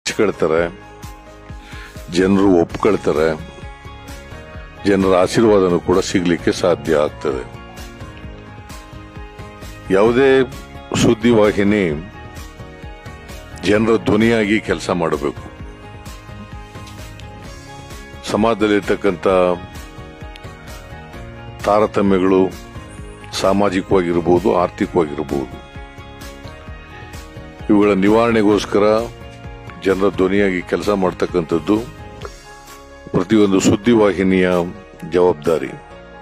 ಮೆಚ್ಕೊಳ್ತಾರೆ ಜನರು ಒಪ್ಕೊಳ್ತಾರೆ ಜನರ ಆಶೀರ್ವಾದನೂ ಕೂಡ ಸಿಗ್ಲಿಕ್ಕೆ ಸಾಧ್ಯ ಆಗ್ತದೆ ಯಾವುದೇ ಸುದ್ದಿವಾಹಿನಿ ಜನರ ಧ್ವನಿಯಾಗಿ ಕೆಲಸ ಮಾಡಬೇಕು ಸಮಾಜದಲ್ಲಿರ್ತಕ್ಕಂಥ ತಾರತಮ್ಯಗಳು ಸಾಮಾಜಿಕವಾಗಿರ್ಬೋದು ಆರ್ಥಿಕವಾಗಿರ್ಬೋದು ಇವುಗಳ ನಿವಾರಣೆಗೋಸ್ಕರ ಜನರ ಧ್ವನಿಯಾಗಿ ಕೆಲಸ ಮಾಡ್ತಕ್ಕಂಥದ್ದು ಪ್ರತಿಯೊಂದು ಸುದ್ದಿವಾಹಿನಿಯ ಜವಾಬ್ದಾರಿ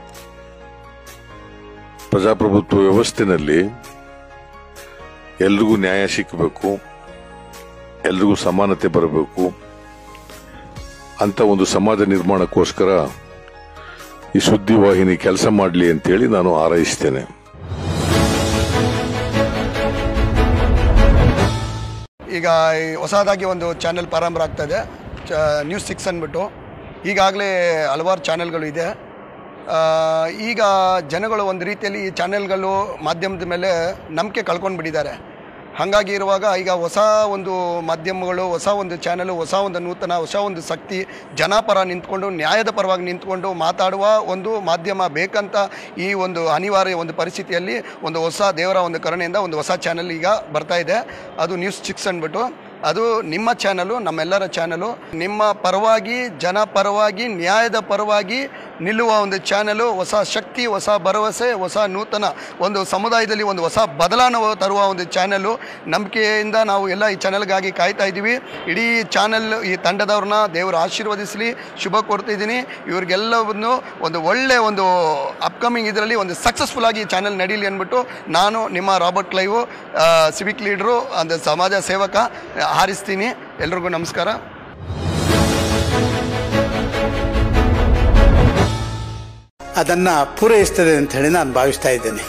ಪ್ರಜಾಪ್ರಭುತ್ವ ವ್ಯವಸ್ಥೆನಲ್ಲಿ ಎಲ್ರಿಗೂ ನ್ಯಾಯ ಸಿಕ್ಕಬೇಕು ಎಲ್ರಿಗೂ ಸಮಾನತೆ ಬರಬೇಕು ಅಂತ ಒಂದು ಸಮಾಜ ನಿರ್ಮಾಣಕ್ಕೋಸ್ಕರ ಈ ಸುದ್ದಿವಾಹಿನಿ ಕೆಲಸ ಮಾಡಲಿ ಅಂತೇಳಿ ನಾನು ಹಾರೈಸ್ತೇನೆ ಈಗ ಈ ಹೊಸದಾಗಿ ಒಂದು ಚಾನೆಲ್ ಪ್ರಾರಂಭ ಆಗ್ತಾ ಇದೆ ಚ ನ್ಯೂಸ್ ಸಿಕ್ಸ್ ಅಂದ್ಬಿಟ್ಟು ಈಗಾಗಲೇ ಹಲವಾರು ಚಾನೆಲ್ಗಳು ಇದೆ ಆ, ಈಗ ಜನಗಳು ಒಂದು ರೀತಿಯಲ್ಲಿ ಈ ಚಾನೆಲ್ಗಳು ಮಾಧ್ಯಮದ ಮೇಲೆ ನಂಬಿಕೆ ಕಳ್ಕೊಂಡು ಬಿಟ್ಟಿದ್ದಾರೆ ಹಾಗಾಗಿ ಇರುವಾಗ ಈಗ ಹೊಸ ಒಂದು ಮಾಧ್ಯಮಗಳು ಹೊಸ ಒಂದು ಚಾನೆಲ್ ಹೊಸ ಒಂದು ನೂತನ ಹೊಸ ಒಂದು ಶಕ್ತಿ ಜನಪರ ನಿಂತ್ಕೊಂಡು ನ್ಯಾಯದ ಪರವಾಗಿ ನಿಂತ್ಕೊಂಡು ಮಾತಾಡುವ ಒಂದು ಮಾಧ್ಯಮ ಬೇಕಂತ ಈ ಒಂದು ಅನಿವಾರ್ಯ ಒಂದು ಪರಿಸ್ಥಿತಿಯಲ್ಲಿ ಒಂದು ಹೊಸ ದೇವರ ಒಂದು ಕರುಣೆಯಿಂದ ಒಂದು ಹೊಸ ಚಾನೆಲ್ ಈಗ ಬರ್ತಾ ಇದೆ ಅದು ನ್ಯೂಸ್ ಸಿಕ್ಸ್ ಅಂದ್ಬಿಟ್ಟು ಅದು ನಿಮ್ಮ ಚಾನಲು ನಮ್ಮೆಲ್ಲರ ಚಾನಲು ನಿಮ್ಮ ಪರವಾಗಿ ಜನ ಪರವಾಗಿ ನ್ಯಾಯದ ಪರವಾಗಿ ನಿಲ್ಲುವ ಒಂದು ಚಾನಲು ಹೊಸ ಶಕ್ತಿ ಹೊಸ ಭರವಸೆ ಹೊಸ ನೂತನ ಒಂದು ಸಮುದಾಯದಲ್ಲಿ ಒಂದು ಹೊಸ ಬದಲಾವಣೆ ತರುವ ಒಂದು ಚಾನಲು ನಂಬಿಕೆಯಿಂದ ನಾವು ಎಲ್ಲ ಈ ಚಾನಲ್ಗಾಗಿ ಕಾಯ್ತಾ ಇದ್ದೀವಿ ಇಡೀ ಚಾನಲ್ ಈ ತಂಡದವ್ರನ್ನ ದೇವರು ಆಶೀರ್ವದಿಸಲಿ ಶುಭ ಕೊಡ್ತಿದ್ದೀನಿ ಇವ್ರಿಗೆಲ್ಲವನ್ನು ಒಂದು ಒಳ್ಳೆ ಒಂದು ಅಪ್ಕಮಿಂಗ್ ಇದರಲ್ಲಿ ಒಂದು ಸಕ್ಸಸ್ಫುಲ್ ಆಗಿ ಈ ಚಾನಲ್ ನಡೀಲಿ ಅಂದ್ಬಿಟ್ಟು ನಾನು ನಿಮ್ಮ ರಾಬರ್ಟ್ ಕ್ಲೈವು ಸಿವಿಕ್ ಲೀಡ್ರು ಒಂದು ಸಮಾಜ ಸೇವಕ ಹಾರಿಸ್ತೀನಿ ಎಲ್ರಿಗೂ ನಮಸ್ಕಾರ ಅದನ್ನು ಪೂರೈಸ್ತದೆ ಅಂತ ಹೇಳಿ ನಾನು ಭಾವಿಸ್ತಾ ಇದ್ದೇನೆ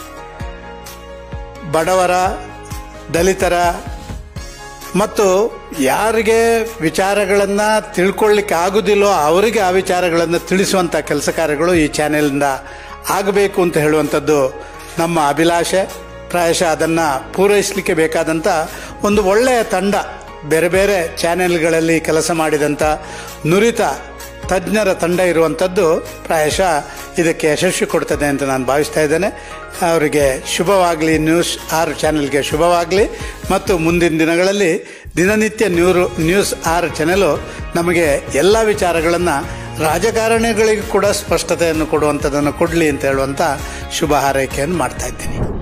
ಬಡವರ ದಲಿತರ ಮತ್ತು ಯಾರಿಗೆ ವಿಚಾರಗಳನ್ನು ತಿಳ್ಕೊಳ್ಳಿಕ್ಕೆ ಆಗುವುದಿಲ್ಲೋ ಅವರಿಗೆ ಆ ವಿಚಾರಗಳನ್ನು ತಿಳಿಸುವಂಥ ಕೆಲಸ ಕಾರ್ಯಗಳು ಈ ಚಾನೆಲಿಂದ ಆಗಬೇಕು ಅಂತ ಹೇಳುವಂಥದ್ದು ನಮ್ಮ ಅಭಿಲಾಷೆ ಪ್ರಾಯಶಃ ಅದನ್ನು ಪೂರೈಸಲಿಕ್ಕೆ ಬೇಕಾದಂಥ ಒಂದು ಒಳ್ಳೆಯ ತಂಡ ಬೇರೆ ಬೇರೆ ಚಾನೆಲ್ಗಳಲ್ಲಿ ಕೆಲಸ ಮಾಡಿದಂಥ ನುರಿತ ತಜ್ಞರ ತಂಡ ಇರುವಂಥದ್ದು ಪ್ರಾಯಶಃ ಇದಕ್ಕೆ ಯಶಸ್ವಿ ಕೊಡ್ತದೆ ಅಂತ ನಾನು ಭಾವಿಸ್ತಾ ಇದ್ದೇನೆ ಅವರಿಗೆ ಶುಭವಾಗಲಿ ನ್ಯೂಸ್ ಆರ್ ಚಾನೆಲ್ಗೆ ಶುಭವಾಗಲಿ ಮತ್ತು ಮುಂದಿನ ದಿನಗಳಲ್ಲಿ ದಿನನಿತ್ಯ ನ್ಯೂರು ನ್ಯೂಸ್ ಆರ್ ಚಾನೆಲು ನಮಗೆ ಎಲ್ಲ ವಿಚಾರಗಳನ್ನು ರಾಜಕಾರಣಿಗಳಿಗೂ ಕೂಡ ಸ್ಪಷ್ಟತೆಯನ್ನು ಕೊಡುವಂಥದ್ದನ್ನು ಕೊಡಲಿ ಅಂತ ಹೇಳುವಂಥ ಶುಭ ಹಾರೈಕೆಯನ್ನು ಮಾಡ್ತಾ ಇದ್ದೀನಿ